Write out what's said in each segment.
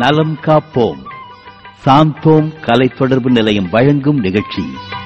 நலம் காப்போம் சாந்தோம் கலை தொடர்பு நிலையம் வழங்கும் நிகழ்ச்சி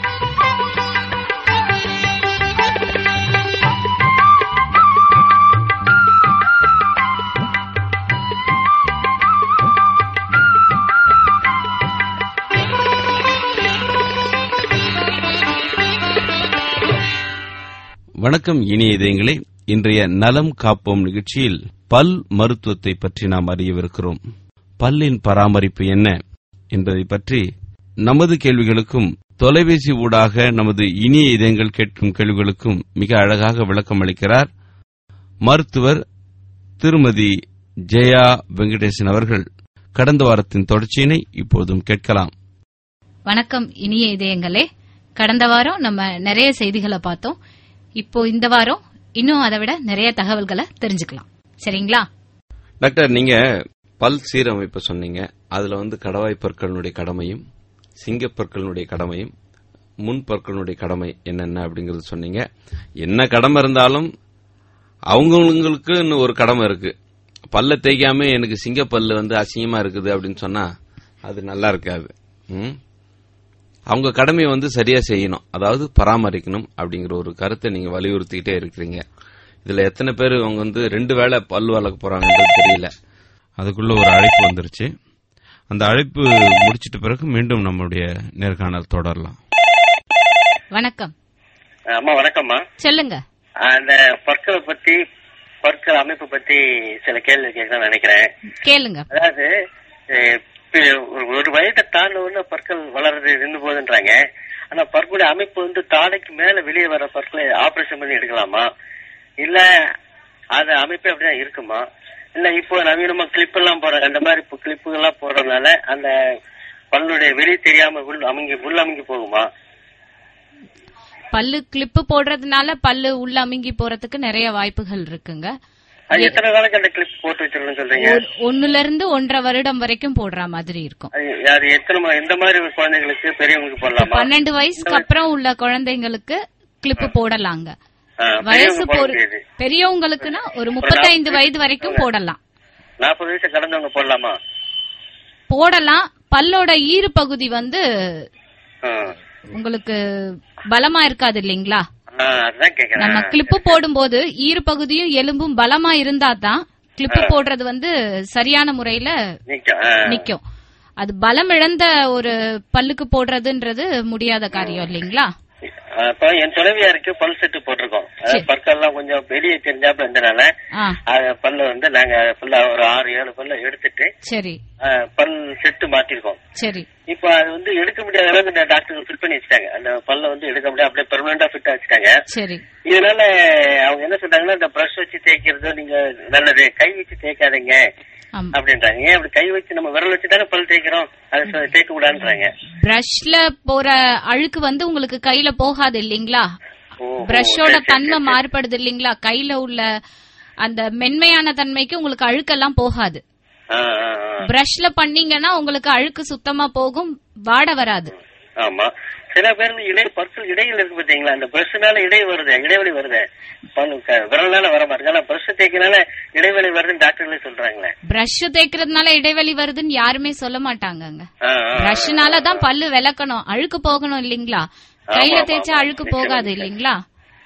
வணக்கம் இனிய இதயங்களே இன்றைய நலம் காப்போம் நிகழ்ச்சியில் பல் மருத்துவத்தை பற்றி நாம் அறியவிருக்கிறோம் பல்லின் பராமரிப்பு என்ன என்பதை பற்றி நமது கேள்விகளுக்கும் தொலைபேசி ஊடாக நமது இனிய இதயங்கள் கேட்கும் கேள்விகளுக்கும் மிக அழகாக விளக்கம் அளிக்கிறார் மருத்துவர் திருமதி ஜெயா வெங்கடேசன் அவர்கள் கடந்த வாரத்தின் தொடர்ச்சியினை இப்போதும் கேட்கலாம் வணக்கம் இனிய இதயங்களே கடந்த வாரம் நம்ம நிறைய செய்திகளை பார்த்தோம் இப்போ இந்த வாரம் இன்னும் அதை விட நிறைய தகவல்களை தெரிஞ்சுக்கலாம் சரிங்களா டாக்டர் நீங்க பல் சீரமைப்பு சொன்னீங்க அதுல வந்து கடவாய் பற்களினுடைய கடமையும் சிங்கப்பற்களினுடைய கடமையும் முன் பற்களினுடைய கடமை என்னென்ன அப்படிங்கறது சொன்னீங்க என்ன கடமை இருந்தாலும் அவங்கவுங்களுக்கு இன்னும் ஒரு கடமை இருக்கு பல்ல தேய்க்காம எனக்கு சிங்கப்பல்லு வந்து அசிங்கமா இருக்குது அப்படின்னு சொன்னா அது நல்லா இருக்காது ம்? அவங்க கடமையை வந்து சரியா செய்யணும் அதாவது பராமரிக்கணும் அப்படிங்கிற ஒரு கருத்தை நீங்க வலியுறுத்திக்கிட்டே இருக்கிறீங்க இதுல எத்தனை பேர் அவங்க வந்து ரெண்டு வேளை பல் வளர்க்க போறாங்கன்றது தெரியல அதுக்குள்ள ஒரு அழைப்பு வந்துருச்சு அந்த அழைப்பு முடிச்சிட்ட பிறகு மீண்டும் நம்மளுடைய நேர்காணல் தொடரலாம் வணக்கம் அம்மா வணக்கம்மா சொல்லுங்க அந்த பற்களை பத்தி பற்கள் அமைப்பு பத்தி சில கேள்வி கேட்கணும்னு நினைக்கிறேன் கேளுங்க அதாவது அஹ், இப்ப ஒரு- ஒரு வயதை தாண்ட உடனே பற்கள் வளர்றது நின்று போகுதுன்றாங்க ஆனா பற்களுடைய அமைப்பு வந்து தாடைக்கு மேல வெளியே வர பற்களை ஆபரேஷன் பண்ணி எடுக்கலாமா இல்ல அது அமைப்பு அப்படிதான் இருக்குமா இல்ல இப்போ நவீனமா கிளிப் எல்லாம் போடுறாங்க அந்த மாதிரி இப்போ கிளிப்புகள் எல்லாம் போடுறதுனால அந்த பல்லுடைய வெளி தெரியாம உள் அமுங்கி உள் அமுங்கி போகுமா பல்லு கிளிப்பு போடுறதுனால பல்லு உள்ள அமுங்கி போறதுக்கு நிறைய வாய்ப்புகள் இருக்குங்க அது எத்தனை நாளைக்கு அந்த கிளிப் போட்டு வச்சிருக்கணும்னு சொல்றீங்க ஒரு- ஒண்ணுல இருந்து ஒன்றரை வருடம் வரைக்கும் போடுற மாதிரி இருக்கும் அது அது எத்தனை மா- எந்த மாதிரி குழந்தைங்களுக்கு பெரியவங்களுக்கு போடலாமா பன்னெண்டு வயசுக்கு அப்புறம் உள்ள குழந்தைங்களுக்கு கிளிப்பு போடலாங்க ஆ, வயசு பெரியவங்க போட போற முடியாது பெரியவங்களுக்குன்னா ஒரு முப்பத்தைந்து வயது வரைக்கும் போடலாம் நாற்பது வயசு கடந்தவங்க போடலாமா போடலாம் பல்லோட ஈறு பகுதி வந்து ஆ. உங்களுக்கு பலமா இருக்காது இல்லைங்களா ஆ, அதுதான் நம்ம கேக்குறேன் கிளிப்பு போடும்போது ஈறு பகுதியும் எலும்பும் பலமா இருந்தா தான் கிளிப்பு போடுறது வந்து சரியான முறையில நிக்கும். ஆ. நிக்கும் அது பலம் இழந்த ஒரு பல்லுக்கு போடுறதுன்றது முடியாத காரியம் இல்லைங்களா அப்ப என் துணைவியாருக்கு பல் செட்டு போட்டிருக்கோம் அதாவது பற்கள்லாம் கொஞ்சம் வெளியே தெரிஞ்சாப்புல இருந்தனால ஆ அது பல்ல வந்து நாங்க ஃபுல்லா ஒரு ஆறு ஏழு பல்ல எடுத்துட்டு சரி ஆ, பல் செட்டு மாட்டிருக்கோம் சரி இப்போ அது வந்து எடுக்க முடியாத அளவுக்கு இந்த டாக்டர் ஃபிட் பண்ணி வச்சுட்டாங்க அந்த பல்ல வந்து எடுக்க முடியாது அப்படியே பெர்மனண்டா ஃபிட் வச்சுட்டாங்க சரி இதனால அவங்க என்ன சொல்றாங்கன்னா இந்த பிரஷ் வச்சு தேய்க்கிறது நீங்க நல்லது கை வச்சு தேய்க்காதீங்க ஆமா அப்படின்றாங்க ஏன் அப்படி கை வச்சு நம்ம விரல் வச்சு தானே பல் தேய்க்கிறோம் அதை சொ- தேய்க்க கூடாதுன்றாங்க பிரஷ்ல போற அழுக்கு வந்து உங்களுக்கு கையில போகாது இல்லைங்களா ஓ, ஓ, பிரஷோட சரி, சரி, தன்மை சரி. மாறுபடுது இல்லைங்களா கையில உள்ள அந்த மென்மையான தன்மைக்கு உங்களுக்கு அழுக்கெல்லாம் போகாது ஆ, ஆ, ஆ. பிரஷ்ல பண்ணீங்கன்னா உங்களுக்கு அழுக்கு சுத்தமா போகும் வாட வராது ஆமா சில பேர் இடை பற்கள் இடையில் இருக்கு பாத்தீங்களா அந்த பிரஷ்னால இடை வருது இடைவெளி வருது பல் க- விரல்னால வர மாட்டேங்குது ஆனா பிரஷ் தேய்க்கனால இடைவெளி வருதுன்னு டாக்டர்களே சொல்றாங்களே பிரஷ் தேய்க்கிறதுனால இடைவெளி வருதுன்னு யாருமே சொல்ல மாட்டாங்கங்க ஆ, ஆ, ஆ. பிரஷ்னால தான் பல்லு விளக்கணும் அழுக்கு போகணும் இல்லைங்களா கையில ஆமா, தேய்ச்சா ஆமா. அழுக்கு நிச்சயமா, போகாது நிச்சயமா. இல்லைங்களா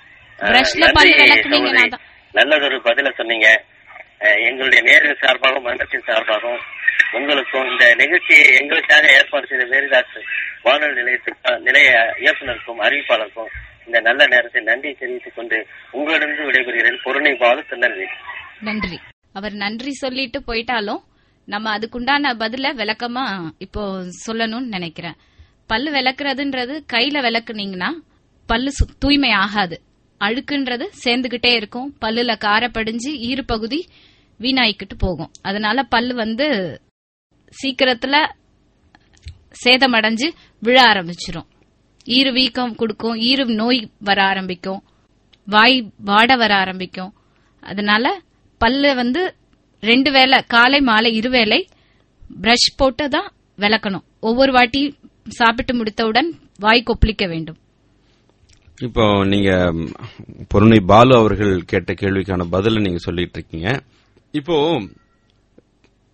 ஆ, பிரஷ்ல நன்றி பல்லு விளக்குனீங்கன்னா சகோதரி. தான் நல்லதொரு பதில சொன்னீங்க அஹ், எங்களுடைய நேரில் சார்பாகவும் மன்றத்தின் சார்பாகவும் உங்களுக்கும் இந்த நிகழ்ச்சியை எங்களுக்காக ஏற்பாடு செய்த வேரிதாஸ் வானொலி நிலையத்துக்கு நிலைய இயக்குநருக்கும் அறிவிப்பாளருக்கும் இந்த நல்ல நேரத்தை நன்றி தெரிவித்துக் கொண்டு உங்களிடம் விடைபெறுகிறேன் பொருணை பாலு திருநெல்வேலி நன்றி அவர் நன்றி சொல்லிட்டு போயிட்டாலும் நம்ம அதுக்குண்டான பதில விளக்கமா இப்போ சொல்லணும்னு நினைக்கிறேன் பல்லு விளக்குறதுன்றது கையில விளக்குனீங்கன்னா பல்லு சு- தூய்மை ஆகாது அழுக்குன்றது சேர்ந்துகிட்டே இருக்கும் பல்லுல காரப்படிஞ்சு ஈறு பகுதி வீணாயிக்கிட்டு போகும் அதனால பல்லு வந்து சீக்கிரத்துல சேதமடைஞ்சு விழ ஆரம்பிச்சிரும் ஈறு வீக்கம் கொடுக்கும் ஈறு நோய் வர ஆரம்பிக்கும் வாய் வாட வர ஆரம்பிக்கும் அதனால பல்லு வந்து ரெண்டு வேளை காலை மாலை இருவேளை பிரஷ் போட்டு தான் விளக்கணும் ஒவ்வொரு வாட்டி சாப்பிட்டு முடித்தவுடன் வாய் கொப்பளிக்க வேண்டும் இப்போ நீங்க ம், பொருணை பாலு அவர்கள் கேட்ட கேள்விக்கான பதில நீங்க சொல்லிட்டு இருக்கீங்க இப்போ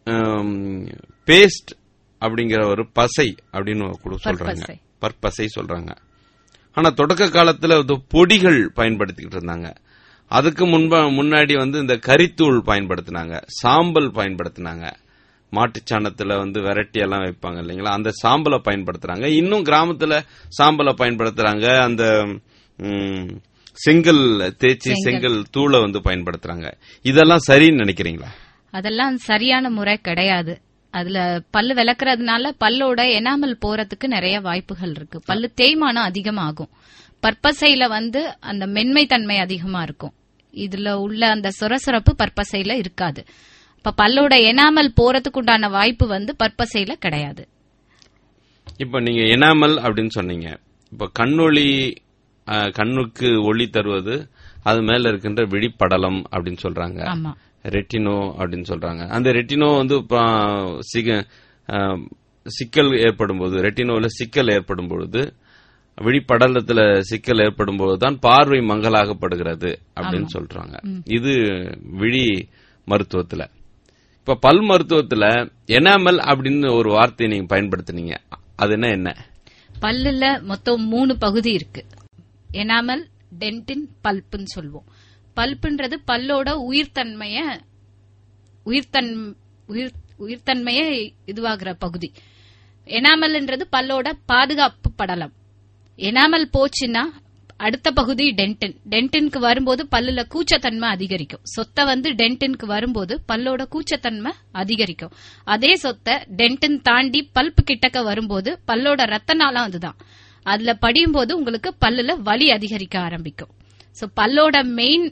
பேஸ்ட் அப்படிங்கிற ஒரு பசை அப்படின்னு கூட சொல்றாங்க பற்பசை. பற்பசை சொல்றாங்க ஆனா தொடக்க காலத்துல இது பொடிகள் பயன்படுத்திக்கிட்டு இருந்தாங்க அதுக்கு முன்ப முன்னாடி வந்து இந்த கரித்தூள் பயன்படுத்தினாங்க சாம்பல் பயன்படுத்தினாங்க மாட்டுச்சாணத்துல வந்து வெரைட்டி எல்லாம் வைப்பாங்க இல்லைங்களா அந்த சாம்பலை பயன்படுத்துறாங்க இன்னும் கிராமத்துல சாம்பலை பயன்படுத்துறாங்க அந்த ம், செங்கல் தேய்ச்சி செங்கல். செங்கல் தூளை வந்து பயன்படுத்துறாங்க இதெல்லாம் சரின்னு நினைக்கிறீங்களா அதெல்லாம் சரியான முறை கிடையாது அதுல பல்லு விளக்குறதுனால பல்லோட எனாமல் போறதுக்கு நிறைய வாய்ப்புகள் இருக்கு பல்லு தேய்மானம் அதிகமாகும் பற்பசையில வந்து அந்த மென்மை தன்மை அதிகமா இருக்கும் இதுல உள்ள அந்த சொரசொரப்பு பற்பசையில இருக்காது இப்ப பல்லோட எனாமல் போறதுக்கு உண்டான வாய்ப்பு வந்து பற்பசையில கிடையாது இப்ப நீங்க எனாமல் அப்படின்னு சொன்னீங்க இப்ப கண்ணொளி அஹ், கண்ணுக்கு ஒளி தருவது அது மேல இருக்கின்ற விழிப்படலம் அப்படின்னு சொல்றாங்க ஆமா ரெட்டினோ அப்படின்னு சொல்றாங்க அந்த ரெட்டினோ வந்து இப்ப, சிக- அஹ், சிக்கல் ஏற்படும் போது ரெட்டினோல சிக்கல் ஏற்படும் பொழுது விழிப்படலத்துல சிக்கல் ஏற்படும் போதுதான் பார்வை மங்கலாகப்படுகிறது அப்படின்னு சொல்றாங்க இது விழி மருத்துவத்துல இப்ப பல் மருத்துவத்துல எனாமல் அப்படின்னு ஒரு வார்த்தையை நீங்க பயன்படுத்துனீங்க அது என்ன என்ன பல்லுல மொத்தம் மூணு பகுதி இருக்கு எனாமல் டென்டின் பல்ப்புன்னு சொல்லுவோம் பல்ப்புன்றது பல்லோட உயிர்த்தன்மைய உயிர்த்தன் உயிர் உயிர்த்தன்மைய இதுவாகிற பகுதி எனாமல்ன்றது பல்லோட பாதுகாப்பு படலம் எனாமல் போச்சுன்னா அடுத்த பகுதி டென்டின் டென்டினுக்கு வரும்போது பல்லுல கூச்சத்தன்மை அதிகரிக்கும் சொத்தை வந்து டென்டினுக்கு வரும்போது பல்லோட கூச்சத்தன்மை அதிகரிக்கும் அதே சொத்தை டென்டின் தாண்டி பல்ப்பு கிட்டக்க வரும்போது பல்லோட ரத்த நாளம் அதுதான் அதுல படியும் போது உங்களுக்கு பல்லுல வலி அதிகரிக்க ஆரம்பிக்கும் சோ பல்லோட மெயின்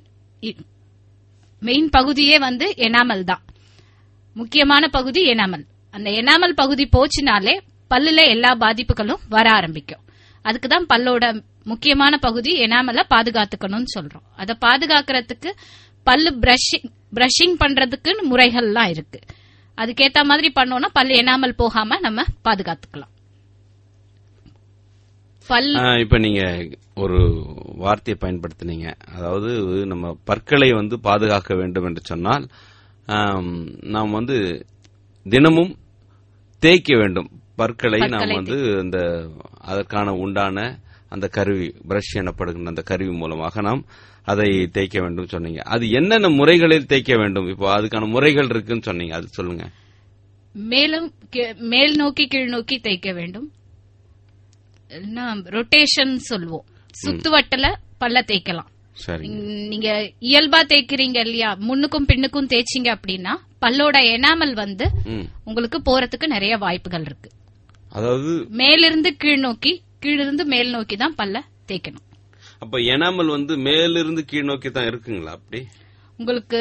மெயின் பகுதியே வந்து எனாமல் தான் முக்கியமான பகுதி எனாமல் அந்த எனாமல் பகுதி போச்சுனாலே பல்லுல எல்லா பாதிப்புகளும் வர ஆரம்பிக்கும் அதுக்கு தான் பல்லோட முக்கியமான பகுதி எனாமல பாதுகாத்துக்கணும்னு சொல்றோம் அதை பாதுகாக்கிறதுக்கு பல்லு பிரஷிங் பிரஷிங் பண்றதுக்குன்னு முறைகள்லாம் இருக்கு அதுக்கேத்த மாதிரி பண்ணோம்னா பல்லு எனாமல் போகாம நம்ம பாதுகாத்துக்கலாம் பல் ஆஹ், இப்ப நீங்க ஒரு வார்த்தையை பயன்படுத்தினீங்க அதாவது நம்ம பற்களை வந்து பாதுகாக்க வேண்டும் என்று சொன்னால் ஆம், நாம் வந்து தினமும் தேய்க்க வேண்டும் பற்களை நாம் பற்களை வந்து அந்த அதற்கான உண்டான அந்த கருவி பிரஷ் எனப்படுகின்ற அந்த கருவி மூலமாக நாம் அதை தேய்க்க வேண்டும் சொன்னீங்க அது என்னென்ன முறைகளில் தேய்க்க வேண்டும் இப்போ அதுக்கான முறைகள் இருக்குன்னு சொன்னீங்க அது சொல்லுங்க மேலும் கீ- மேல் நோக்கி கீழ் நோக்கி தேய்க்க வேண்டும் ரொட்டேஷன் சொல்லுவோம் சுத்துவட்டல பல்ல தேய்க்கலாம் சரி நீங்க- நீங்க இயல்பா தேய்க்கிறீங்க இல்லையா முன்னுக்கும் பின்னுக்கும் தேய்ச்சிங்க அப்படின்னா பல்லோட எனாமல் வந்து ம். உங்களுக்கு போறதுக்கு நிறைய வாய்ப்புகள் இருக்கு அதாவது மேலிருந்து கீழ் நோக்கி கீழிருந்து மேல் நோக்கி தான் பல்ல தேய்க்கணும் அப்ப எனாமல் வந்து மேலிருந்து கீழ் நோக்கி தான் இருக்குங்களா அப்படி உங்களுக்கு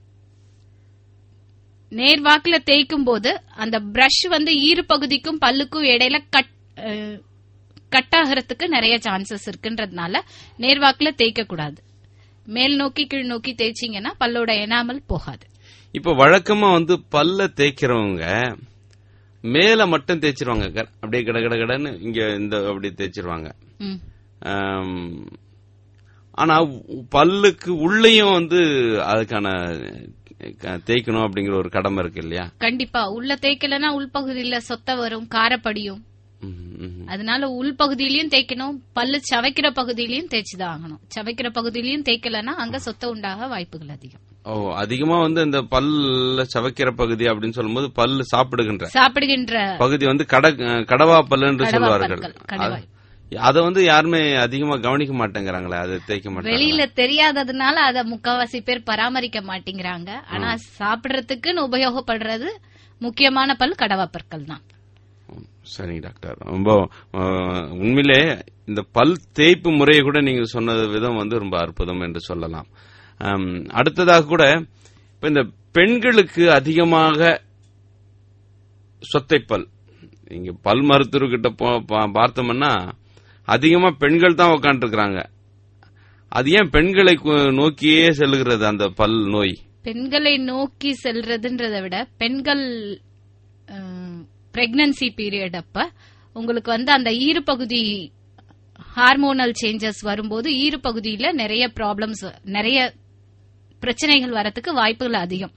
நேர்வாக்குல தேய்க்கும் போது அந்த பிரஷ் வந்து ஈறு பகுதிக்கும் பல்லுக்கும் இடையில கட் அஹ், கட் ஆகிறதுக்கு நிறைய சான்சஸ் இருக்குன்றதுனால நேர்வாக்குல தேய்க்க கூடாது மேல் நோக்கி கீழ் நோக்கி தேய்ச்சிங்கன்னா பல்லோட எனாமல் போகாது இப்ப வழக்கமா வந்து பல்ல தேய்க்கிறவங்க மேல மட்டும் தேய்ச்சிருவாங்க க- அப்படியே கட கட கடன்னு இங்க இந்த அப்படி தேய்ச்சிருவாங்க ம். ஆம், ஆனா உ- பல்லுக்கு உள்ளேயும் வந்து அதுக்கான க- தேய்க்கணும் அப்படிங்கிற ஒரு கடமை இருக்கு இல்லையா கண்டிப்பா உள்ள தேய்க்கலன்னா உள்பகுதியில சொத்த வரும் காரப்படியும் ம், ம். அதனால உள்பகுதியிலயும் தேய்க்கணும் பல்லு சவைக்கிற பகுதியிலயும் தேய்ச்சுதான் ஆகணும் சவைக்கிற பகுதியிலயும் தேய்க்கலன்னா அங்க சொத்த உண்டாக வாய்ப்புகள் அதிகம் ஓ அதிகமா வந்து இந்த பல்ல சவைக்கிற பகுதி அப்படின்னு சொல்லும்போது பல்லு சாப்பிடுகின்ற சாப்பிடுகின்ற பகுதி வந்து கட கடவா பல்லு என்று கடவா சொல்வார்கள் பற்கள், கடவாய். அதை வந்து யாருமே அதிகமா கவனிக்க மாட்டேங்கிறாங்களே அதை தேய்க்க மாட்டாங்க வெளியில தெரியாததுனால அத முக்காவாசி பேர் பராமரிக்க மாட்டேங்கிறாங்க ஆனா சாப்பிடுறதுக்குன்னு உபயோகப்படுறது முக்கியமான பல் கடவா பற்கள் தான் சரிங்க டாக்டர் ரொம்ப அஹ், உண்மையிலே இந்த பல் தேய்ப்பு முறையை கூட நீங்க சொன்ன விதம் வந்து ரொம்ப அற்புதம் என்று சொல்லலாம் அம், அடுத்ததாக கூட இப்ப இந்த பெண்களுக்கு அதிகமாக சொத்தைப்பல் இங்க பல் மருத்துவர்கிட்ட போ- பா- பார்த்தோம்னா அதிகமா பெண்கள் தான் உட்காந்துருக்காங்க அது ஏன் பெண்களை கு- நோக்கியே செல்லுகிறது அந்த பல் நோய் பெண்களை நோக்கி செல்றதுன்றதை விட பெண்கள் பிரெக்னன்சி பீரியட் அப்ப உங்களுக்கு வந்து அந்த ஈறுபகுதி ஹார்மோனல் சேஞ்சஸ் வரும்போது ஈறுபகுதியில நிறைய ப்ராப்ளம்ஸ் நிறைய பிரச்சனைகள் வரத்துக்கு வாய்ப்புகள் அதிகம்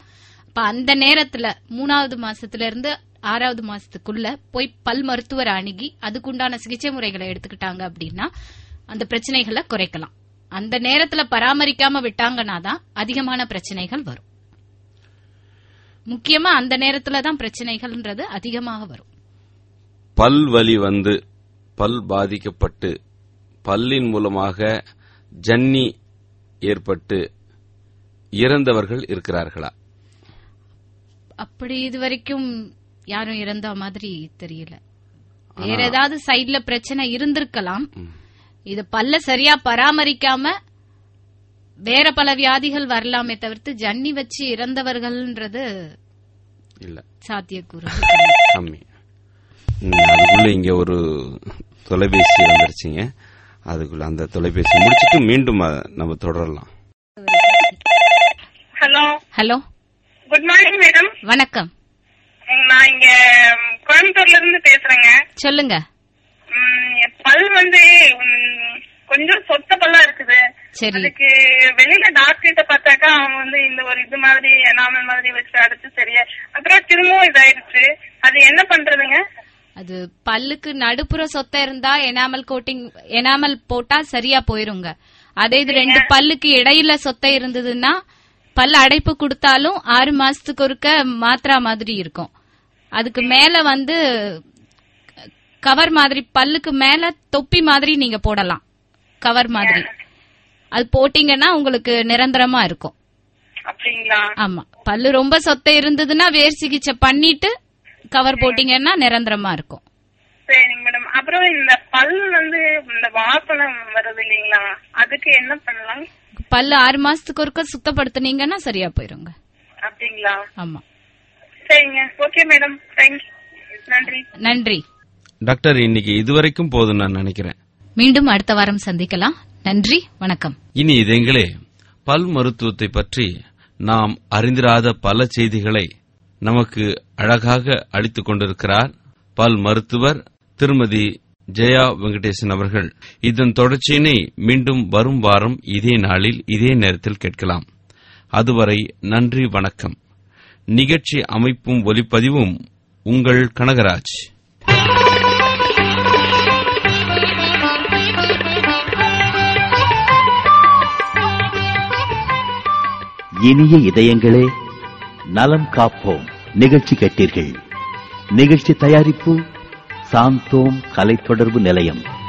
அப்ப அந்த நேரத்துல மூணாவது மாசத்துல இருந்து ஆறாவது மாசத்துக்குள்ள போய் பல் மருத்துவர் அணுகி அதுக்குண்டான சிகிச்சை முறைகளை எடுத்துக்கிட்டாங்க அப்படின்னா அந்த பிரச்சனைகளை குறைக்கலாம் அந்த நேரத்துல பராமரிக்காம விட்டாங்கன்னா தான் அதிகமான பிரச்சனைகள் வரும் முக்கியமா அந்த நேரத்துல தான் பிரச்சனைகள்ன்றது அதிகமாக வரும் பல் வலி வந்து பல் பாதிக்கப்பட்டு பல்லின் மூலமாக ஜன்னி ஏற்பட்டு இறந்தவர்கள் இருக்கிறார்களா அப்படி இது வரைக்கும் யாரும் இறந்த மாதிரி தெரியல வேற ஏதாவது சைடுல பிரச்சனை இருந்திருக்கலாம் இது பல்ல சரியா பராமரிக்காம வேற பல வியாதிகள் வரலாமே தவிர்த்து ஜன்னி வச்சு இறந்தவர்கள்ன்றது இல்ல சாத்தியக்கூறு கம்மி ம், அதுக்குள்ள இங்க ஒரு தொலைபேசி வந்துருச்சுங்க அதுக்குள்ள அந்த தொலைபேசி முடிச்சிட்டு மீண்டும் அ- நம்ம தொடரலாம் hello hello good morning madam வணக்கம் நான் இங்க ம், கோயம்புத்தூர்ல இருந்து பேசுறேங்க சொல்லுங்க ம், என் பல் வந்து ம், கொஞ்சம் சொத்த பல்லா இருக்குது சரி அதுக்கு வெளியில டாக்டர் கிட்ட பார்த்தாக்கா அவங்க வந்து இந்த ஒரு இது மாதிரி எனாமல் மாதிரி வச்சு அடைச்சு சரியா அப்புறம் திரும்பவும் இதாயிருச்சு அது என்ன பண்றதுங்க அது பல்லுக்கு நடுப்புற சொத்த இருந்தா எனாமல் கோட்டிங் எனாமல் போட்டா சரியா போயிருங்க அதே இது ரெண்டு பல்லுக்கு இடையில சொத்த இருந்ததுன்னா பல் அடைப்பு கொடுத்தாலும் ஆறு மாசத்துக்கு ஒருக்க மாத்திரா மாதிரி இருக்கும் அதுக்கு மேல வந்து கவர் மாதிரி பல்லுக்கு மேல தொப்பி மாதிரி நீங்க போடலாம் கவர் மாதிரி அது போட்டீங்கன்னா உங்களுக்கு நிரந்தரமா இருக்கும் அப்படிங்களா ஆமா பல்லு ரொம்ப சொத்த இருந்ததுன்னா வேர் சிகிச்சை பண்ணிட்டு கவர் போட்டீங்கன்னா நிரந்தரமா இருக்கும் சரிங்க மேடம் அப்புறம் இந்த பல் வந்து இந்த வாசனை வருது இல்லைங்களா அதுக்கு என்ன பண்ணலாம் பல்லு ஆறு மாசத்துக்கு ஒருக்க சுத்தப்படுத்துனீங்கன்னா சரியா போயிருங்க அப்படிங்களா ஆமா சரிங்க ஓகே மேடம் தேங்க்யூ நன்றி நன்றி டாக்டர் இன்னைக்கு இதுவரைக்கும் போதும் நான் நினைக்கிறேன் மீண்டும் அடுத்த வாரம் சந்திக்கலாம் நன்றி வணக்கம் இனி இதெங்களே பல் மருத்துவத்தை பற்றி நாம் அறிந்திராத பல செய்திகளை நமக்கு அழகாக அளித்துக் கொண்டிருக்கிறார் பல் மருத்துவர் திருமதி ஜெயா வெங்கடேசன் அவர்கள் இதன் தொடர்ச்சியினை மீண்டும் வரும் வாரம் இதே நாளில் இதே நேரத்தில் கேட்கலாம் அதுவரை நன்றி வணக்கம் நிகழ்ச்சி அமைப்பும் ஒலிப்பதிவும் உங்கள் கனகராஜ் இனிய இதயங்களே நலம் காப்போம் நிகழ்ச்சி கேட்டீர்கள் நிகழ்ச்சி தயாரிப்பு சாந்தோம் கலை தொடர்பு நிலையம்